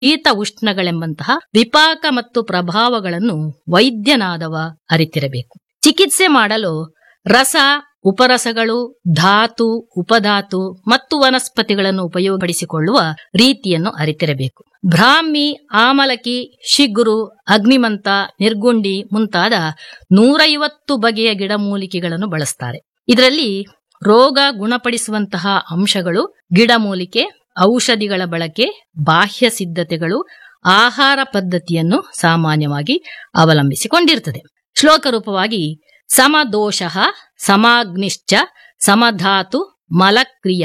ಶೀತ ಉಷ್ಣಗಳೆಂಬಂತಹ ವಿಪಾಕ ಮತ್ತು ಪ್ರಭಾವಗಳನ್ನು ವೈದ್ಯನಾದವ ಅರಿತಿರಬೇಕು ಚಿಕಿತ್ಸೆ ಮಾಡಲು ರಸ ಉಪರಸಗಳು ಧಾತು ಉಪಧಾತು ಮತ್ತು ವನಸ್ಪತಿಗಳನ್ನು ಉಪಯೋಗಪಡಿಸಿಕೊಳ್ಳುವ ರೀತಿಯನ್ನು ಅರಿತಿರಬೇಕು ಬ್ರಾಹ್ಮಿ ಆಮಲಕಿ ಶಿಗುರು ಅಗ್ನಿಮಂತ ನಿರ್ಗುಂಡಿ ಮುಂತಾದ ನೂರೈವತ್ತು ಬಗೆಯ ಗಿಡಮೂಲಿಕೆಗಳನ್ನು ಬಳಸ್ತಾರೆ ಇದರಲ್ಲಿ ರೋಗ ಗುಣಪಡಿಸುವಂತಹ ಅಂಶಗಳು ಗಿಡಮೂಲಿಕೆ ಔಷಧಿಗಳ ಬಳಕೆ ಬಾಹ್ಯ ಸಿದ್ಧತೆಗಳು ಆಹಾರ ಪದ್ಧತಿಯನ್ನು ಸಾಮಾನ್ಯವಾಗಿ ಅವಲಂಬಿಸಿಕೊಂಡಿರ್ತದೆ ಶ್ಲೋಕ ರೂಪವಾಗಿ ಸಮದೋಷ ಸಮಾಗ್ನಿಶ್ಚ ಸಮಧಾತು ಮಲಕ್ರಿಯ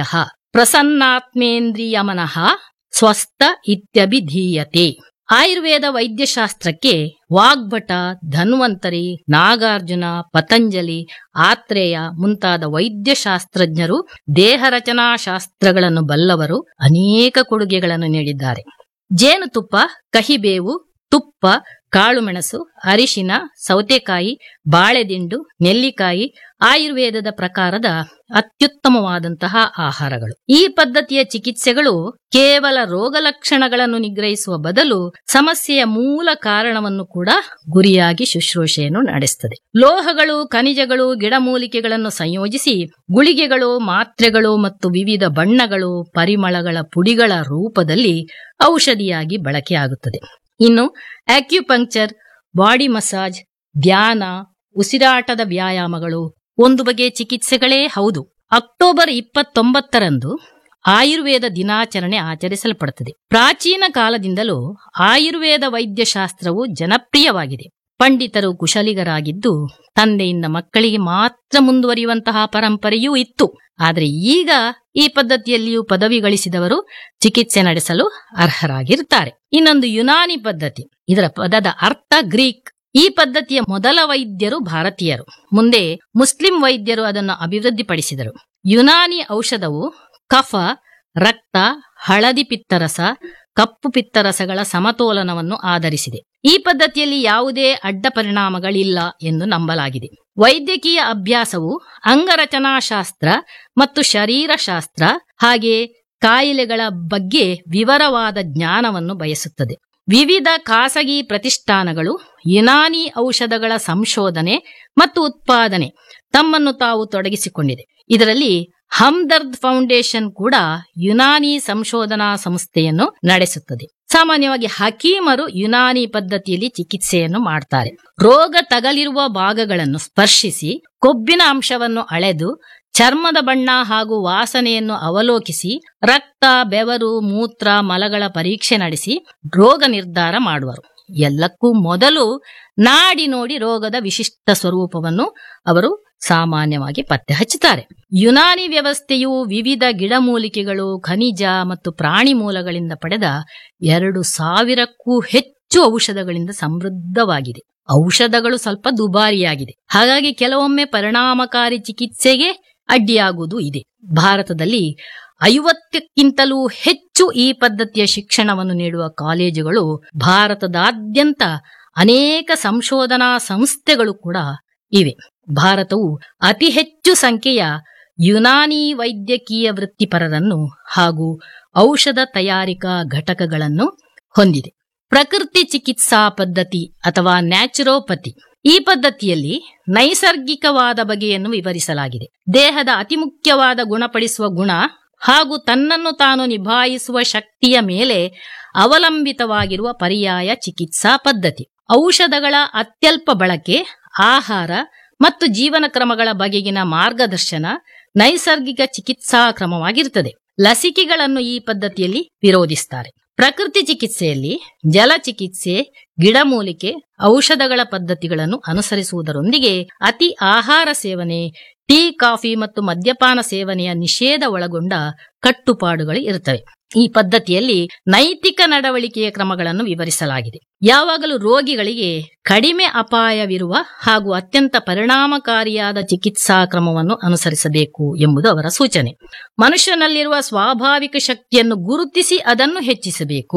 ಪ್ರಸನ್ನಾತ್ಮೇಂದ್ರಿಯಮನಃ ಸ್ವಸ್ಥ ಇತ್ಯಭಿಧೀಯತೆ ಆಯುರ್ವೇದ ವೈದ್ಯಶಾಸ್ತ್ರಕ್ಕೆ ವಾಗ್ಭಟ ಧನ್ವಂತರಿ ನಾಗಾರ್ಜುನ ಪತಂಜಲಿ ಆತ್ರೇಯ ಮುಂತಾದ ವೈದ್ಯಶಾಸ್ತ್ರಜ್ಞರು ದೇಹ ರಚನಾ ಶಾಸ್ತ್ರಗಳನ್ನು ಬಲ್ಲವರು ಅನೇಕ ಕೊಡುಗೆಗಳನ್ನು ನೀಡಿದ್ದಾರೆ ಜೇನುತುಪ್ಪ ಕಹಿಬೇವು ತುಪ್ಪ ಕಾಳುಮೆಣಸು ಅರಿಶಿನ ಸೌತೆಕಾಯಿ ಬಾಳೆದಿಂಡು ನೆಲ್ಲಿಕಾಯಿ ಆಯುರ್ವೇದದ ಪ್ರಕಾರದ ಅತ್ಯುತ್ತಮವಾದಂತಹ ಆಹಾರಗಳು ಈ ಪದ್ಧತಿಯ ಚಿಕಿತ್ಸೆಗಳು ಕೇವಲ ರೋಗ ಲಕ್ಷಣಗಳನ್ನು ನಿಗ್ರಹಿಸುವ ಬದಲು ಸಮಸ್ಯೆಯ ಮೂಲ ಕಾರಣವನ್ನು ಕೂಡ ಗುರಿಯಾಗಿ ಶುಶ್ರೂಷೆಯನ್ನು ನಡೆಸುತ್ತದೆ ಲೋಹಗಳು ಖನಿಜಗಳು ಗಿಡಮೂಲಿಕೆಗಳನ್ನು ಸಂಯೋಜಿಸಿ ಗುಳಿಗೆಗಳು ಮಾತ್ರೆಗಳು ಮತ್ತು ವಿವಿಧ ಬಣ್ಣಗಳು ಪರಿಮಳಗಳ ಪುಡಿಗಳ ರೂಪದಲ್ಲಿ ಔಷಧಿಯಾಗಿ ಬಳಕೆಯಾಗುತ್ತದೆ ಇನ್ನು ಆಕ್ಯುಪಂಕ್ಚರ್ ಬಾಡಿ ಮಸಾಜ್ ಧ್ಯಾನ ಉಸಿರಾಟದ ವ್ಯಾಯಾಮಗಳು ಒಂದು ಬಗೆಯ ಚಿಕಿತ್ಸೆಗಳೇ ಹೌದು ಅಕ್ಟೋಬರ್ ಇಪ್ಪತ್ತೊಂಬತ್ತರಂದು ಆಯುರ್ವೇದ ದಿನಾಚರಣೆ ಆಚರಿಸಲ್ಪಡುತ್ತದೆ ಪ್ರಾಚೀನ ಕಾಲದಿಂದಲೂ ಆಯುರ್ವೇದ ವೈದ್ಯಶಾಸ್ತ್ರವು ಜನಪ್ರಿಯವಾಗಿದೆ ಪಂಡಿತರು ಕುಶಲಿಗರಾಗಿದ್ದು ತಂದೆಯಿಂದ ಮಕ್ಕಳಿಗೆ ಮಾತ್ರ ಮುಂದುವರಿಯುವಂತಹ ಪರಂಪರೆಯೂ ಇತ್ತು ಆದರೆ ಈಗ ಈ ಪದ್ಧತಿಯಲ್ಲಿಯೂ ಪದವಿ ಗಳಿಸಿದವರು ಚಿಕಿತ್ಸೆ ನಡೆಸಲು ಅರ್ಹರಾಗಿರುತ್ತಾರೆ ಇನ್ನೊಂದು ಯುನಾನಿ ಪದ್ಧತಿ ಇದರ ಪದದ ಅರ್ಥ ಗ್ರೀಕ್ ಈ ಪದ್ಧತಿಯ ಮೊದಲ ವೈದ್ಯರು ಭಾರತೀಯರು ಮುಂದೆ ಮುಸ್ಲಿಂ ವೈದ್ಯರು ಅದನ್ನು ಅಭಿವೃದ್ಧಿಪಡಿಸಿದರು ಯುನಾನಿ ಔಷಧವು ಕಫ ರಕ್ತ ಹಳದಿ ಪಿತ್ತರಸ ಕಪ್ಪು ಪಿತ್ತರಸಗಳ ಸಮತೋಲನವನ್ನು ಆಧರಿಸಿದೆ ಈ ಪದ್ಧತಿಯಲ್ಲಿ ಯಾವುದೇ ಅಡ್ಡ ಪರಿಣಾಮಗಳಿಲ್ಲ ಎಂದು ನಂಬಲಾಗಿದೆ ವೈದ್ಯಕೀಯ ಅಭ್ಯಾಸವು ಅಂಗರಚನಾಶಾಸ್ತ್ರ ಮತ್ತು ಶರೀರಶಾಸ್ತ್ರ ಹಾಗೆ ಕಾಯಿಲೆಗಳ ಬಗ್ಗೆ ವಿವರವಾದ ಜ್ಞಾನವನ್ನು ಬಯಸುತ್ತದೆ ವಿವಿಧ ಖಾಸಗಿ ಪ್ರತಿಷ್ಠಾನಗಳು ಯುನಾನಿ ಔಷಧಗಳ ಸಂಶೋಧನೆ ಮತ್ತು ಉತ್ಪಾದನೆ ತಮ್ಮನ್ನು ತಾವು ತೊಡಗಿಸಿಕೊಂಡಿದೆ ಇದರಲ್ಲಿ ಹಮ್ದರ್ದ್ ಫೌಂಡೇಶನ್ ಕೂಡ ಯುನಾನಿ ಸಂಶೋಧನಾ ಸಂಸ್ಥೆಯನ್ನು ನಡೆಸುತ್ತದೆ ಸಾಮಾನ್ಯವಾಗಿ ಹಕೀಮರು ಯುನಾನಿ ಪದ್ಧತಿಯಲ್ಲಿ ಚಿಕಿತ್ಸೆಯನ್ನು ಮಾಡ್ತಾರೆ ರೋಗ ತಗಲಿರುವ ಭಾಗಗಳನ್ನು ಸ್ಪರ್ಶಿಸಿ ಕೊಬ್ಬಿನ ಅಂಶವನ್ನು ಅಳೆದು ಚರ್ಮದ ಬಣ್ಣ ಹಾಗೂ ವಾಸನೆಯನ್ನು ಅವಲೋಕಿಸಿ ರಕ್ತ ಬೆವರು ಮೂತ್ರ ಮಲಗಳ ಪರೀಕ್ಷೆ ನಡೆಸಿ ರೋಗ ನಿರ್ಧಾರ ಮಾಡುವರು ಎಲ್ಲಕ್ಕೂ ಮೊದಲು ನಾಡಿ ನೋಡಿ ರೋಗದ ವಿಶಿಷ್ಟ ಸ್ವರೂಪವನ್ನು ಅವರು ಸಾಮಾನ್ಯವಾಗಿ ಪತ್ತೆ ಹಚ್ಚುತ್ತಾರೆ ಯುನಾನಿ ವ್ಯವಸ್ಥೆಯು ವಿವಿಧ ಗಿಡಮೂಲಿಕೆಗಳು ಖನಿಜ ಮತ್ತು ಪ್ರಾಣಿ ಮೂಲಗಳಿಂದ ಪಡೆದ ಎರಡು ಸಾವಿರಕ್ಕೂ ಹೆಚ್ಚು ಔಷಧಗಳಿಂದ ಸಮೃದ್ಧವಾಗಿದೆ ಔಷಧಗಳು ಸ್ವಲ್ಪ ದುಬಾರಿಯಾಗಿದೆ ಹಾಗಾಗಿ ಕೆಲವೊಮ್ಮೆ ಪರಿಣಾಮಕಾರಿ ಚಿಕಿತ್ಸೆಗೆ ಅಡ್ಡಿಯಾಗುವುದು ಇದೆ ಭಾರತದಲ್ಲಿ ಐವತ್ತಕ್ಕಿಂತಲೂ ಹೆಚ್ಚು ಈ ಪದ್ಧತಿಯ ಶಿಕ್ಷಣವನ್ನು ನೀಡುವ ಕಾಲೇಜುಗಳು ಭಾರತದಾದ್ಯಂತ ಅನೇಕ ಸಂಶೋಧನಾ ಸಂಸ್ಥೆಗಳು ಕೂಡ ಇವೆ ಭಾರತವು ಅತಿ ಹೆಚ್ಚು ಸಂಖ್ಯೆಯ ಯುನಾನಿ ವೈದ್ಯಕೀಯ ವೃತ್ತಿಪರರನ್ನು ಹಾಗೂ ಔಷಧ ತಯಾರಿಕಾ ಘಟಕಗಳನ್ನು ಹೊಂದಿದೆ ಪ್ರಕೃತಿ ಚಿಕಿತ್ಸಾ ಪದ್ಧತಿ ಅಥವಾ ನ್ಯಾಚುರೋಪತಿ ಈ ಪದ್ಧತಿಯಲ್ಲಿ ನೈಸರ್ಗಿಕವಾದ ಬಗೆಯನ್ನು ವಿವರಿಸಲಾಗಿದೆ ದೇಹದ ಅತಿ ಮುಖ್ಯವಾದ ಗುಣಪಡಿಸುವ ಗುಣ ಹಾಗೂ ತನ್ನನ್ನು ತಾನು ನಿಭಾಯಿಸುವ ಶಕ್ತಿಯ ಮೇಲೆ ಅವಲಂಬಿತವಾಗಿರುವ ಪರ್ಯಾಯ ಚಿಕಿತ್ಸಾ ಪದ್ಧತಿ ಔಷಧಗಳ ಅತ್ಯಲ್ಪ ಬಳಕೆ ಆಹಾರ ಮತ್ತು ಜೀವನ ಕ್ರಮಗಳ ಬಗೆಗಿನ ಮಾರ್ಗದರ್ಶನ ನೈಸರ್ಗಿಕ ಚಿಕಿತ್ಸಾ ಕ್ರಮವಾಗಿರುತ್ತದೆ ಲಸಿಕೆಗಳನ್ನು ಈ ಪದ್ಧತಿಯಲ್ಲಿ ವಿರೋಧಿಸುತ್ತಾರೆ ಪ್ರಕೃತಿ ಚಿಕಿತ್ಸೆಯಲ್ಲಿ ಜಲ ಚಿಕಿತ್ಸೆ ಗಿಡಮೂಲಿಕೆ ಔಷಧಗಳ ಪದ್ಧತಿಗಳನ್ನು ಅನುಸರಿಸುವುದರೊಂದಿಗೆ ಅತಿ ಆಹಾರ ಸೇವನೆ ಟೀ ಕಾಫಿ ಮತ್ತು ಮದ್ಯಪಾನ ಸೇವನೆಯ ನಿಷೇಧ ಒಳಗೊಂಡ ಕಟ್ಟುಪಾಡುಗಳು ಇರುತ್ತವೆ ಈ ಪದ್ಧತಿಯಲ್ಲಿ ನೈತಿಕ ನಡವಳಿಕೆಯ ಕ್ರಮಗಳನ್ನು ವಿವರಿಸಲಾಗಿದೆ ಯಾವಾಗಲೂ ರೋಗಿಗಳಿಗೆ ಕಡಿಮೆ ಅಪಾಯವಿರುವ ಹಾಗೂ ಅತ್ಯಂತ ಪರಿಣಾಮಕಾರಿಯಾದ ಚಿಕಿತ್ಸಾ ಕ್ರಮವನ್ನು ಅನುಸರಿಸಬೇಕು ಎಂಬುದು ಅವರ ಸೂಚನೆ ಮನುಷ್ಯನಲ್ಲಿರುವ ಸ್ವಾಭಾವಿಕ ಶಕ್ತಿಯನ್ನು ಗುರುತಿಸಿ ಅದನ್ನು ಹೆಚ್ಚಿಸಬೇಕು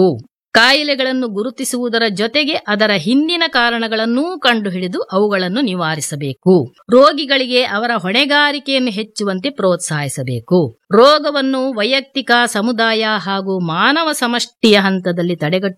ಕಾಯಿಲೆಗಳನ್ನು ಗುರುತಿಸುವುದರ ಜೊತೆಗೆ ಅದರ ಹಿಂದಿನ ಕಾರಣಗಳನ್ನೂ ಕಂಡುಹಿಡಿದು ಅವುಗಳನ್ನು ನಿವಾರಿಸಬೇಕು ರೋಗಿಗಳಿಗೆ ಅವರ ಹೊಣೆಗಾರಿಕೆಯನ್ನು ಹೆಚ್ಚುವಂತೆ ಪ್ರೋತ್ಸಾಹಿಸಬೇಕು ರೋಗವನ್ನು ವೈಯಕ್ತಿಕ ಸಮುದಾಯ ಹಾಗೂ ಮಾನವ ಸಮಷ್ಟಿಯ ಹಂತದಲ್ಲಿ ತಡೆಗಟ್ಟುವ